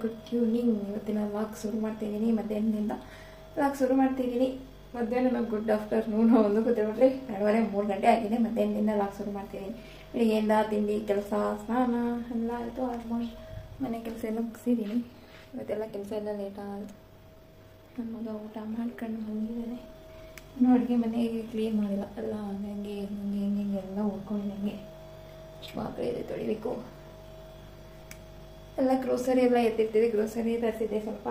good evening ಇವತ್ತಿನ walk ಶುರು ಮಾಡ್ತಿದ್ದೀನಿ ಮಧ್ಯಾಹ್ನದಿಂದ ವಾಕ್ ಶುರು ಮಾಡ್ತಿದ್ದೀನಿ ಮಧ್ಯಾಹ್ನ ಗುಡ್ ಆಫ್ಟರ್ನೂನ್ ಒಂದು ಗೊತ್ತಿರಲಿ ಎರಡುವರೆ ಮೂರು ಗಂಟೆ ಆಗಿದೆ ಮಧ್ಯಾಹ್ನದಿಂದ ವಾಕ್ ಶುರು ಮಾಡ್ತಿದ್ದೀನಿ ಬೆಳಿಗ್ಗೆಯಿಂದ ತಿಂಡಿ ಕೆಲಸ ಸ್ನಾನ ಎಲ್ಲ ಆಯಿತು ಆಲ್ಮೋಸ್ಟ್ ಮನೆ ಕೆಲಸ ಎಲ್ಲ ಮುಗಿಸಿದ್ದೀನಿ ಇವತ್ತೆಲ್ಲ ಕೆಲಸ ಎಲ್ಲ ಲೇಟ್ ಆಯಿತು ನನ್ನ ಮಗ ಊಟ ಮಾಡ್ಕೊಂಡು ಬಂದಿದ್ದಾನೆ ಇನ್ನು ಅಡುಗೆ ಮನೆಗೆ ಕ್ಲೀನ್ ಮಾಡಿಲ್ಲ ಎಲ್ಲ ಹಂಗೆ ಹಂಗೆ ಹಂಗೆ ಹಿಂಗೆ ಹಿಂಗೆ ಎಲ್ಲ ಉಳ್ಕೊಂಡಿದ್ದಂಗೆ ಪಾತ್ರೆ ಇದೆ ತೊಳಿಬೇಕು ಎಲ್ಲ ಗ್ರೋಸರಿ ಎಲ್ಲ ಎತ್ತಿರ್ತೀವಿ ಗ್ರೋಸರಿ ತರಿಸಿದ್ದೆ ಸ್ವಲ್ಪ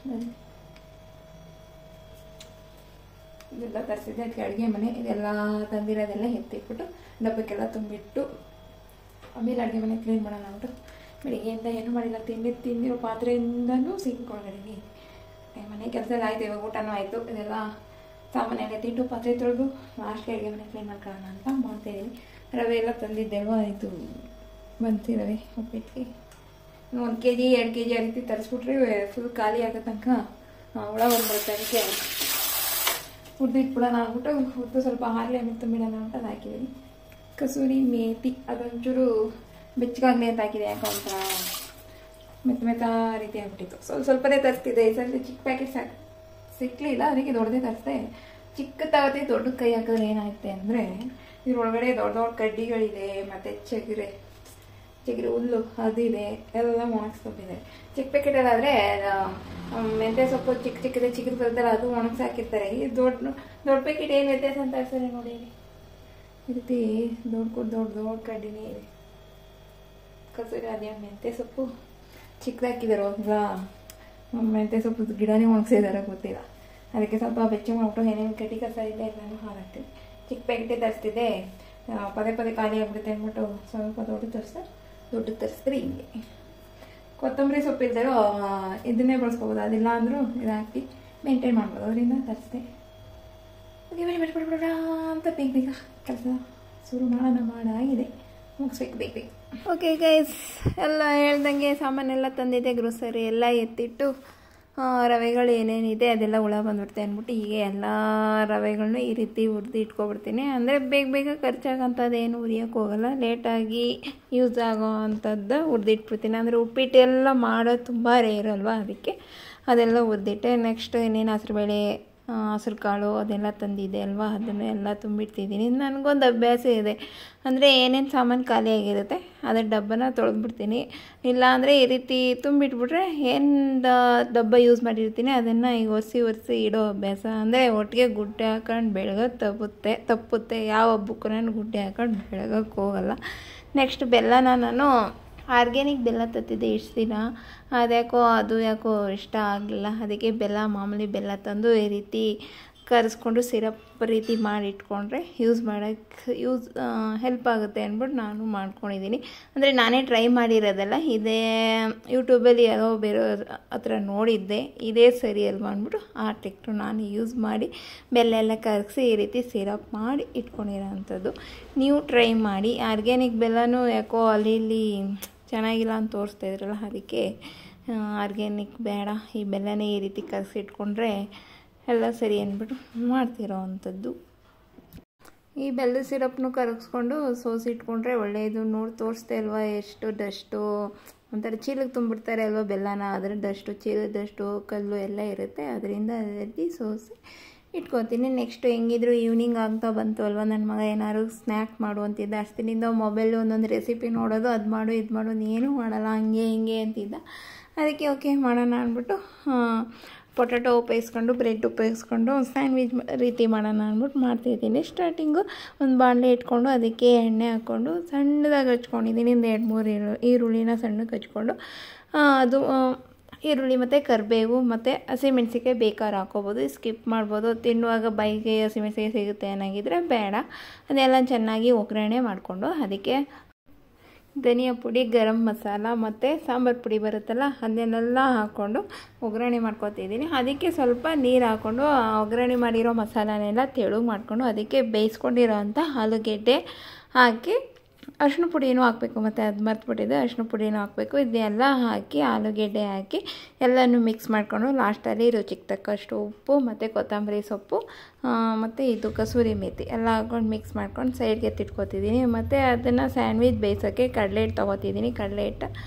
ಇದೆಲ್ಲ ತರಿಸಿದ್ದೆ ಅದಕ್ಕೆ ಅಡುಗೆ ಮನೆ ಇದೆಲ್ಲ ತಂದಿರೋದೆಲ್ಲ ಎತ್ತಿಟ್ಬಿಟ್ಟು ಡಬ್ಬಕ್ಕೆಲ್ಲ ತುಂಬಿಟ್ಟು ಆಮೇಲೆ ಅಡುಗೆ ಮನೆ ಕ್ಲೀನ್ ಮಾಡೋಣ ಅಂದ್ಬಿಟ್ಟು ಬೆಳಿಗ್ಗೆಯಿಂದ ಏನು ಮಾಡಿಲ್ಲ ತಿಂಡಿ ತಿಂದಿರೋ ಪಾತ್ರೆಯಿಂದನೂ ಸಿಂಕ್ ಒಳಗಡೆ ಮನೆ ಕೆಲಸ ಎಲ್ಲ ಆಯಿತು ಇವಾಗ ಊಟನೂ ಆಯಿತು ಇದೆಲ್ಲ ಸಾಮಾನ್ಯ ತಿಂಡು ಪಾತ್ರೆ ತೊಳೆದು ಲಾಸ್ಟ್ಗೆ ಅಡುಗೆ ಮನೆ ಕ್ಲೀನ್ ಮಾಡ್ಕೊಳ್ಳೋಣ ಅಂತ ಮಾಡ್ತಾಯಿದ್ದೀನಿ ರವೆ ಎಲ್ಲ ತಂದಿದ್ದೆಲ್ವ ಆಯಿತು ಬಂತು ರವೆ ಉಪ್ಪಿಟ್ಟಿಗೆ ಇನ್ನು ಒಂದು ಕೆ ಜಿ ಎರಡು ಕೆ ಜಿ ಆ ರೀತಿ ತರಿಸ್ಬಿಟ್ರೆ ಫುಲ್ ಖಾಲಿ ಆಗೋ ತನಕ ಹುಳ ಬಂದ್ಬಿಡುತ್ತೆ ಅದಕ್ಕೆ ಹುರಿದಿಟ್ಬಿಡೋಣ ಅಂದ್ಬಿಟ್ಟು ಹುರಿದು ಸ್ವಲ್ಪ ಹಾರಲೆ ಮಿತ್ತು ಬಿಡೋಣ ಅಂತ ಅದು ಹಾಕಿದ್ದೀನಿ ಕಸೂರಿ ಮೇಥಿ ಅದೊಂಚೂರು ಬೆಚ್ಚಗಾಗಲಿ ಅಂತ ಹಾಕಿದೆ ಯಾಕೋ ಒಂಥರ ಮೆತ್ತ ಮೆತ್ತ ರೀತಿ ಆಗ್ಬಿಟ್ಟಿತ್ತು ಸ್ವಲ್ಪ ಸ್ವಲ್ಪನೇ ತರಿಸ್ತಿದ್ದೆ ಈ ಸಲ ಚಿಕ್ಕ ಪ್ಯಾಕೆಟ್ ಸಾಕು ಸಿಕ್ಕಲಿಲ್ಲ ಅದಕ್ಕೆ ದೊಡ್ಡದೇ ತರಿಸ್ದೆ ಚಿಕ್ಕ ತಗತಿ ದೊಡ್ಡ ಕೈ ಹಾಕಿದ್ರೆ ಏನಾಗುತ್ತೆ ಅಂದರೆ ಇದ್ರೊಳಗಡೆ ದೊಡ್ಡ ದೊಡ್ಡ ಕಡ್ಡಿಗಳಿದೆ ಮತ್ತು ಚಗಿರೆ ಚಿಗುರು ಹುಲ್ಲು ಅದಿದೆ ಎಲ್ಲ ಒಣಗಿಸ್ಕೊಂಡಿದೆ ಚಿಕ್ಕ ಪ್ಯಾಕೆಟಲ್ಲಾದರೆ ಮೆಂತ್ಯ ಸೊಪ್ಪು ಚಿಕ್ಕ ಚಿಕ್ಕದೇ ಚಿಕ್ಕದು ಬರ್ತಲ್ಲ ಅದು ಒಣಗಿಸಿ ಹಾಕಿರ್ತಾರೆ ಈ ದೊಡ್ಡ ದೊಡ್ಡ ಪ್ಯಾಕೆಟ್ ಏನು ವ್ಯತ್ಯಾಸ ಅಂತ ಹೇಳ್ತಾರೆ ನೋಡಿ ಈ ರೀತಿ ದೊಡ್ಡ ಕೊಟ್ಟು ದೊಡ್ಡ ದೊಡ್ಡ ಕಡ್ಡಿನೇ ಇದೆ ಕಸೂರಿ ಅದೇ ಮೆಂತ್ಯ ಸೊಪ್ಪು ಚಿಕ್ಕದಾಕಿದಾರೋ ಇಲ್ಲ ಮೆಂತ್ಯ ಸೊಪ್ಪು ಗಿಡನೇ ಒಣಗಿಸಿದಾರೆ ಗೊತ್ತಿಲ್ಲ ಅದಕ್ಕೆ ಸ್ವಲ್ಪ ಬೆಚ್ಚ ಮಾಡ್ಬಿಟ್ಟು ಏನೇನು ಕಡ್ಡಿ ಕಸ ಇದೆ ಎಲ್ಲನೂ ಹಾಳಾಗ್ತೀನಿ ಚಿಕ್ಕ ಪ್ಯಾಕೆಟೇ ತರಿಸ್ತಿದ್ದೆ ಪದೇ ಪದೇ ಖಾಲಿ ಆಗ್ಬಿಡುತ್ತೆ ಅಂದ್ಬಿಟ್ಟು ಸ್ವಲ್ಪ ದೊಡ್ಡ ತರಿಸ್ದೆ ದೊಡ್ಡ ತರಿಸಿದ್ರೆ ಹಿಂಗೆ ಕೊತ್ತಂಬರಿ ಸೊಪ್ಪು ಇಲ್ದಿರೋ ಇದನ್ನೇ ಬಳಸ್ಕೋಬೋದು ಅದಿಲ್ಲ ಅಂದರೂ ಇದು ಹಾಕಿ ಮೇಂಟೈನ್ ಮಾಡ್ಬೋದು ಅದರಿಂದ ತರಿಸ್ದೆ ಓಕೆ ಬನ್ನಿ ಬಿಟ್ಟು ಬಿಡ್ಬಿಡ ಅಂತ ಬೇಗ ಬೇಗ ಕೆಲಸ ಶುರು ಮಾಡೋಣ ಮಾಡಾಗಿದೆ ಮುಗಿಸ್ಬೇಕು ಬೇಗ ಬೇಗ ಓಕೆ ಗೈಸ್ ಎಲ್ಲ ಹೇಳ್ದಂಗೆ ಸಾಮಾನೆಲ್ಲ ತಂದಿದ್ದೆ ಗ್ರೋಸರಿ ಎಲ್ಲ ಎತ್ತಿಟ್ಟು ರವೆಗಳು ಏನೇನಿದೆ ಅದೆಲ್ಲ ಹುಳ ಬಂದ್ಬಿಡ್ತೆ ಅಂದ್ಬಿಟ್ಟು ಹೀಗೆ ಎಲ್ಲ ರವೆಗಳನ್ನೂ ಈ ರೀತಿ ಹುರಿದು ಇಟ್ಕೊಬಿಡ್ತೀನಿ ಅಂದರೆ ಬೇಗ ಬೇಗ ಖರ್ಚಾಗೋಂಥದ್ದು ಏನು ಉರಿಯೋಕ್ಕೆ ಹೋಗಲ್ಲ ಲೇಟಾಗಿ ಯೂಸ್ ಆಗೋ ಅಂಥದ್ದು ಹುರಿದಿಟ್ಬಿಡ್ತೀನಿ ಅಂದರೆ ಉಪ್ಪಿಟ್ಟು ಎಲ್ಲ ಮಾಡೋದು ತುಂಬ ರೇರ್ ಅಲ್ವಾ ಅದಕ್ಕೆ ಅದೆಲ್ಲ ಹುರಿದಿಟ್ಟೆ ನೆಕ್ಸ್ಟ್ ಇನ್ನೇನು ಹಸ್ರುಬೇಳೆ ಹಸ್ರು ಕಾಳು ಅದೆಲ್ಲ ತಂದಿದ್ದೆ ಅಲ್ವಾ ಅದನ್ನು ಎಲ್ಲ ತುಂಬಿಡ್ತಿದ್ದೀನಿ ನನಗೊಂದು ಅಭ್ಯಾಸ ಇದೆ ಅಂದರೆ ಏನೇನು ಸಾಮಾನು ಖಾಲಿಯಾಗಿರುತ್ತೆ ಅದರ ಡಬ್ಬನ ತೊಳೆದ್ಬಿಡ್ತೀನಿ ಇಲ್ಲಾಂದರೆ ಈ ರೀತಿ ತುಂಬಿಟ್ಬಿಟ್ರೆ ಏನು ಡಬ್ಬ ಯೂಸ್ ಮಾಡಿರ್ತೀನಿ ಅದನ್ನು ಈಗ ಒರೆಸಿ ಒರೆಸಿ ಇಡೋ ಅಭ್ಯಾಸ ಅಂದರೆ ಒಟ್ಟಿಗೆ ಗುಡ್ಡೆ ಹಾಕೊಂಡು ಬೆಳಗೋದು ತಪ್ಪುತ್ತೆ ತಪ್ಪುತ್ತೆ ಯಾವ ಹಬ್ಬಕ್ಕೂ ನಾನು ಗುಡ್ಡೆ ಹಾಕೊಂಡು ಬೆಳಗೋಕ್ಕೆ ಹೋಗಲ್ಲ ನೆಕ್ಸ್ಟ್ ಬೆಲ್ಲನ ನಾನು ಆರ್ಗ್ಯಾನಿಕ್ ಬೆಲ್ಲ ತತ್ತಿದ್ದೆ ಇಷ್ಟು ದಿನ ಅದ್ಯಾಕೋ ಅದು ಯಾಕೋ ಇಷ್ಟ ಆಗಲಿಲ್ಲ ಅದಕ್ಕೆ ಬೆಲ್ಲ ಮಾಮೂಲಿ ಬೆಲ್ಲ ತಂದು ಈ ರೀತಿ ಕರೆಸ್ಕೊಂಡು ಸಿರಪ್ ರೀತಿ ಮಾಡಿ ಇಟ್ಕೊಂಡ್ರೆ ಯೂಸ್ ಮಾಡೋಕ್ಕೆ ಯೂಸ್ ಹೆಲ್ಪ್ ಆಗುತ್ತೆ ಅಂದ್ಬಿಟ್ಟು ನಾನು ಮಾಡ್ಕೊಂಡಿದ್ದೀನಿ ಅಂದರೆ ನಾನೇ ಟ್ರೈ ಮಾಡಿರೋದಲ್ಲ ಇದೇ ಯೂಟ್ಯೂಬಲ್ಲಿ ಯಾರೋ ಬೇರೆ ಹತ್ರ ನೋಡಿದ್ದೆ ಇದೇ ಸರಿ ಅಲ್ವಾ ಅಂದ್ಬಿಟ್ಟು ಆ ಟ್ರಿಕ್ಟು ನಾನು ಯೂಸ್ ಮಾಡಿ ಬೆಲ್ಲ ಎಲ್ಲ ಕರಗಿಸಿ ಈ ರೀತಿ ಸಿರಪ್ ಮಾಡಿ ಇಟ್ಕೊಂಡಿರೋ ಅಂಥದ್ದು ನೀವು ಟ್ರೈ ಮಾಡಿ ಆರ್ಗ್ಯಾನಿಕ್ ಬೆಲ್ಲನೂ ಯಾಕೋ ಅಲ್ಲಿ ಇಲ್ಲಿ ಚೆನ್ನಾಗಿಲ್ಲ ಅಂತ ತೋರಿಸ್ತಾ ಇದ್ರಲ್ಲ ಅದಕ್ಕೆ ಆರ್ಗ್ಯಾನಿಕ್ ಬೇಡ ಈ ಬೆಲ್ಲನೇ ಈ ರೀತಿ ಕಲಸಿ ಇಟ್ಕೊಂಡ್ರೆ ಎಲ್ಲ ಸರಿ ಅಂದ್ಬಿಟ್ಟು ಮಾಡ್ತಿರೋ ಅಂಥದ್ದು ಈ ಬೆಲ್ಲದ ಸಿರಪ್ನು ಕರಗಿಸ್ಕೊಂಡು ಸೋಸಿ ಇಟ್ಕೊಂಡ್ರೆ ಒಳ್ಳೆಯದು ನೋಡಿ ತೋರಿಸ್ದೆ ಅಲ್ವಾ ಎಷ್ಟು ಡಸ್ಟು ಒಂಥರ ಚೀಲಕ್ಕೆ ತುಂಬಿಡ್ತಾರೆ ಅಲ್ವಾ ಬೆಲ್ಲನ ಅದರ ಡಸ್ಟು ಚೀಲದಷ್ಟು ಕಲ್ಲು ಎಲ್ಲ ಇರುತ್ತೆ ಅದರಿಂದ ರೀತಿ ಸೋಸಿ ಇಟ್ಕೊತೀನಿ ನೆಕ್ಸ್ಟ್ ಹೆಂಗಿದ್ರು ಈವ್ನಿಂಗ್ ಆಗ್ತಾ ಬಂತು ಅಲ್ವಾ ನನ್ನ ಮಗ ಏನಾದ್ರು ಸ್ನ್ಯಾಕ್ ಮಾಡು ಅಂತಿದ್ದ ಅಷ್ಟಿನಿಂದ ಮೊಬೈಲ್ ಒಂದೊಂದು ರೆಸಿಪಿ ನೋಡೋದು ಅದು ಮಾಡು ಇದು ಮಾಡೋದು ಏನೂ ಮಾಡಲ್ಲ ಹಂಗೆ ಹಿಂಗೆ ಅಂತಿದ್ದ ಅದಕ್ಕೆ ಓಕೆ ಮಾಡೋಣ ಅಂದ್ಬಿಟ್ಟು ಪೊಟ್ಯಾಟೊ ಉಪಯೋಗಿಸ್ಕೊಂಡು ಬ್ರೆಡ್ ಉಪಯೋಗಿಸ್ಕೊಂಡು ಸ್ಯಾಂಡ್ವಿಚ್ ರೀತಿ ಮಾಡೋಣ ಅಂದ್ಬಿಟ್ಟು ಮಾಡ್ತಿದ್ದೀನಿ ಸ್ಟಾರ್ಟಿಂಗು ಒಂದು ಬಾಣಲೆ ಇಟ್ಕೊಂಡು ಅದಕ್ಕೆ ಎಣ್ಣೆ ಹಾಕ್ಕೊಂಡು ಸಣ್ಣದಾಗಿ ಹಚ್ಕೊಂಡಿದ್ದೀನಿ ಒಂದು ಎರಡು ಮೂರು ಈರು ಈರುಳ್ಳಿನ ಸಣ್ಣಕ್ಕೆ ಹಚ್ಕೊಂಡು ಅದು ಈರುಳ್ಳಿ ಮತ್ತು ಕರಿಬೇವು ಮತ್ತು ಹಸಿಮೆಣ್ಸಿಕಾಯಿ ಬೇಕಾದ್ರೆ ಹಾಕೋಬೋದು ಸ್ಕಿಪ್ ಮಾಡ್ಬೋದು ತಿನ್ನುವಾಗ ಬೈಗೆ ಹಸಿಮೆಣ್ಸಿಕಾಯಿ ಸಿಗುತ್ತೆ ಏನಾಗಿದ್ದರೆ ಬೇಡ ಅದೆಲ್ಲ ಚೆನ್ನಾಗಿ ಒಗ್ಗರಣೆ ಮಾಡಿಕೊಂಡು ಅದಕ್ಕೆ ಧನಿಯಾ ಪುಡಿ ಗರಂ ಮಸಾಲ ಮತ್ತು ಸಾಂಬಾರು ಪುಡಿ ಬರುತ್ತಲ್ಲ ಅದನ್ನೆಲ್ಲ ಹಾಕ್ಕೊಂಡು ಒಗ್ಗರಣೆ ಮಾಡ್ಕೊತಿದ್ದೀನಿ ಅದಕ್ಕೆ ಸ್ವಲ್ಪ ನೀರು ಹಾಕ್ಕೊಂಡು ಒಗ್ಗರಣೆ ಮಾಡಿರೋ ಮಸಾಲನೆಲ್ಲ ತೆಳು ಮಾಡಿಕೊಂಡು ಅದಕ್ಕೆ ಬೇಯಿಸ್ಕೊಂಡಿರೋ ಅಂಥ ಆಲೂಗೆಡ್ಡೆ ಹಾಕಿ ಅರಿಶಿನ ಪುಡಿನೂ ಹಾಕಬೇಕು ಮತ್ತು ಅದು ಮರ್ತ್ಬಿಟ್ಟಿದೆ ಅರಿಶಿನ ಪುಡಿನೂ ಹಾಕಬೇಕು ಇದನ್ನೆಲ್ಲ ಹಾಕಿ ಆಲೂಗೆಡ್ಡೆ ಹಾಕಿ ಎಲ್ಲನೂ ಮಿಕ್ಸ್ ಮಾಡಿಕೊಂಡು ಲಾಸ್ಟಲ್ಲಿ ರುಚಿಗೆ ತಕ್ಕಷ್ಟು ಉಪ್ಪು ಮತ್ತು ಕೊತ್ತಂಬರಿ ಸೊಪ್ಪು ಮತ್ತು ಇದು ಕಸೂರಿ ಮೇಥಿ ಎಲ್ಲ ಹಾಕ್ಕೊಂಡು ಮಿಕ್ಸ್ ಮಾಡ್ಕೊಂಡು ಸೈಡ್ಗೆ ಎತ್ತಿಟ್ಕೊತಿದ್ದೀನಿ ಮತ್ತು ಅದನ್ನು ಸ್ಯಾಂಡ್ವಿಚ್ ಬೇಯಿಸೋಕ್ಕೆ ಕಡಲೆ ಹಿಟ್ಟು ತೊಗೋತಿದ್ದೀನಿ ಕಡಲೆ ಹಿಟ್ಟು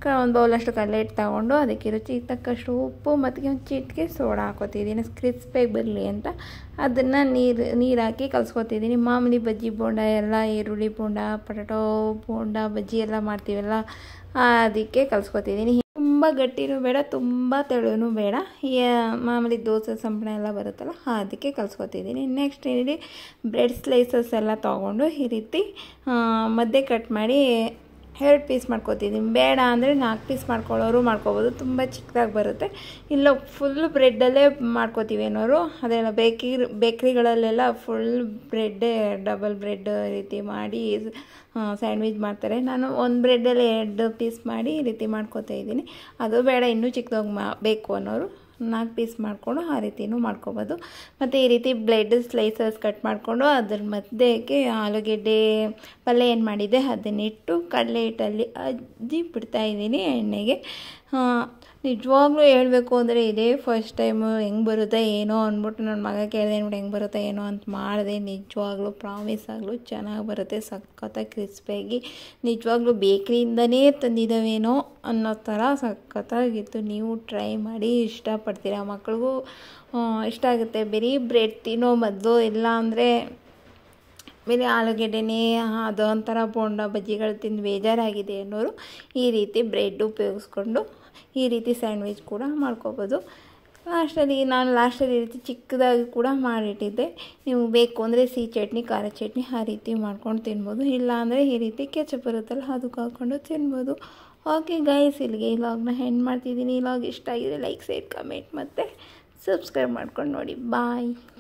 ಕ ಒಂದು ಬೌಲಷ್ಟು ಕಲ್ಲೆಟ್ ತಗೊಂಡು ಅದಕ್ಕೆ ರುಚಿಗೆ ತಕ್ಕಷ್ಟು ಉಪ್ಪು ಮತ್ತು ಒಂದು ಚಿಟಿಕೆ ಸೋಡಾ ಹಾಕೋತಿದ್ದೀನಿ ಕ್ರಿಸ್ಪಿಯಾಗಿ ಬರಲಿ ಅಂತ ಅದನ್ನು ನೀರು ನೀರು ಹಾಕಿ ಕಲ್ಸ್ಕೊತಿದ್ದೀನಿ ಮಾಮೂಲಿ ಬಜ್ಜಿ ಬೋಂಡ ಎಲ್ಲ ಈರುಳ್ಳಿ ಬೋಂಡ ಪೊಟೊಟೊ ಬೋಂಡ ಬಜ್ಜಿ ಎಲ್ಲ ಮಾಡ್ತೀವಲ್ಲ ಅದಕ್ಕೆ ಕಲ್ಸ್ಕೊತಿದ್ದೀನಿ ತುಂಬ ಗಟ್ಟಿನೂ ಬೇಡ ತುಂಬ ತೆಳುನೂ ಬೇಡ ಯಾ- ಮಾಮೂಲಿ ದೋಸೆ ಸಂಪಣ ಎಲ್ಲ ಬರುತ್ತಲ್ಲ ಅದಕ್ಕೆ ಕಲ್ಸ್ಕೊತಿದ್ದೀನಿ ನೆಕ್ಸ್ಟ್ ಏನಿದೆ ಬ್ರೆಡ್ ಸ್ಲೈಸಸ್ ಎಲ್ಲ ತೊಗೊಂಡು ಈ ರೀತಿ ಆ, ಮಧ್ಯೆ ಕಟ್ ಮಾಡಿ ಎರಡು ಪೀಸ್ ಮಾಡ್ಕೊತಿದ್ದೀನಿ ಬೇಡ ಅಂದರೆ ನಾಲ್ಕು ಪೀಸ್ ಮಾಡ್ಕೊಳ್ಳೋರು ಮಾಡ್ಕೋಬೋದು ತುಂಬ ಚಿಕ್ಕದಾಗಿ ಬರುತ್ತೆ ಇಲ್ಲ ಫುಲ್ ಬ್ರೆಡ್ಡಲ್ಲೇ ಮಾಡ್ಕೋತೀವಿ ಅನ್ನೋರು ಅದೆಲ್ಲ ಬೇಕರಿ ಬೇಕ್ರಿಗಳಲ್ಲೆಲ್ಲ ಫುಲ್ ಬ್ರೆಡ್ಡೇ ಡಬಲ್ ಬ್ರೆಡ್ ರೀತಿ ಮಾಡಿ ಸ್ಯಾಂಡ್ವಿಚ್ ಮಾಡ್ತಾರೆ ನಾನು ಒಂದು ಬ್ರೆಡ್ಡಲ್ಲಿ ಎರಡು ಪೀಸ್ ಮಾಡಿ ಈ ರೀತಿ ಮಾಡ್ಕೋತಾ ಇದ್ದೀನಿ ಅದು ಬೇಡ ಇನ್ನೂ ಚಿಕ್ಕದಾಗಿ ಮಾ ಬೇಕು ಅನ್ನೋರು ನಾಲ್ಕು ಪೀಸ್ ಮಾಡಿಕೊಂಡು ಆ ರೀತಿನೂ ಮಾಡ್ಕೊಬೋದು ಮತ್ತು ಈ ರೀತಿ ಬ್ಲೆಡ್ ಸ್ಲೈಸಸ್ ಕಟ್ ಮಾಡಿಕೊಂಡು ಅದ್ರ ಮಧ್ಯಕ್ಕೆ ಆಲೂಗೆಡ್ಡೆ ಪಲ್ಯ ಏನು ಮಾಡಿದ್ದೆ ಅದನ್ನಿಟ್ಟು ಕಡಲೆ ಹಿಟ್ಟಲ್ಲಿ ಅಜ್ಜಿ ಬಿಡ್ತಾಯಿದ್ದೀನಿ ಎಣ್ಣೆಗೆ ನಿಜವಾಗ್ಲೂ ಹೇಳಬೇಕು ಅಂದರೆ ಇದೇ ಫಸ್ಟ್ ಟೈಮು ಹೆಂಗೆ ಬರುತ್ತೆ ಏನೋ ಅಂದ್ಬಿಟ್ಟು ನನ್ನ ಮಗ ಕೇಳಿದೆ ಅಂದ್ಬಿಟ್ಟು ಹೆಂಗೆ ಬರುತ್ತೆ ಏನೋ ಅಂತ ಮಾಡಿದೆ ನಿಜವಾಗ್ಲೂ ಪ್ರಾಮಿಸ್ ಆಗಲು ಚೆನ್ನಾಗಿ ಬರುತ್ತೆ ಸಖತ್ತಾಗಿ ಕ್ರಿಸ್ಪಿಯಾಗಿ ನಿಜವಾಗ್ಲೂ ಬೇಕ್ರಿಯಿಂದನೇ ತಂದಿದ್ದಾವೇನೋ ಅನ್ನೋ ಥರ ಸಖತ್ತಾಗಿತ್ತು ನೀವು ಟ್ರೈ ಮಾಡಿ ಇಷ್ಟಪಡ್ತೀರಾ ಮಕ್ಳಿಗೂ ಆ, ಇಷ್ಟ ಆಗುತ್ತೆ ಬರೀ ಬ್ರೆಡ್ ತಿನ್ನೋ ಮೊದಲು ಇಲ್ಲ ಅಂದರೆ ಬೇರೆ ಆಲೂಗೆಡ್ಡೆನೇ ಅದು ಒಂಥರ ಬೋಂಡ ಬಜ್ಜಿಗಳು ತಿಂದು ಬೇಜಾರಾಗಿದೆ ಅನ್ನೋರು ಈ ರೀತಿ ಬ್ರೆಡ್ ಉಪಯೋಗಿಸ್ಕೊಂಡು ಈ ರೀತಿ ಸ್ಯಾಂಡ್ವಿಚ್ ಕೂಡ ಮಾಡ್ಕೋಬೋದು ಲಾಸ್ಟಲ್ಲಿ ನಾನು ಲಾಸ್ಟಲ್ಲಿ ಈ ರೀತಿ ಚಿಕ್ಕದಾಗಿ ಕೂಡ ಮಾಡಿಟ್ಟಿದ್ದೆ ನೀವು ಬೇಕು ಅಂದರೆ ಸಿಹಿ ಚಟ್ನಿ ಖಾರ ಚಟ್ನಿ ಆ ರೀತಿ ಮಾಡ್ಕೊಂಡು ತಿನ್ಬೋದು ಇಲ್ಲ ಅಂದರೆ ಈ ರೀತಿ ಕೆಚಪ್ ಬರುತ್ತಲ್ಲ ಅದಕ್ಕೆ ಹಾಕ್ಕೊಂಡು ತಿನ್ಬೋದು ಓಕೆ ಗೈಸ್ ಇಲ್ಲಿಗೆ ಈ ಲಾಗ್ನ ಹೆಣ್ಣು ಮಾಡ್ತಿದ್ದೀನಿ ಈ ಲಾಗ್ ಇಷ್ಟ ಆಗಿದೆ ಲೈಕ್ ಶೇರ್ ಕಮೆಂಟ್ ಮತ್ತು ಸಬ್ಸ್ಕ್ರೈಬ್ ಮಾಡ್ಕೊಂಡು ನೋಡಿ ಬಾಯ್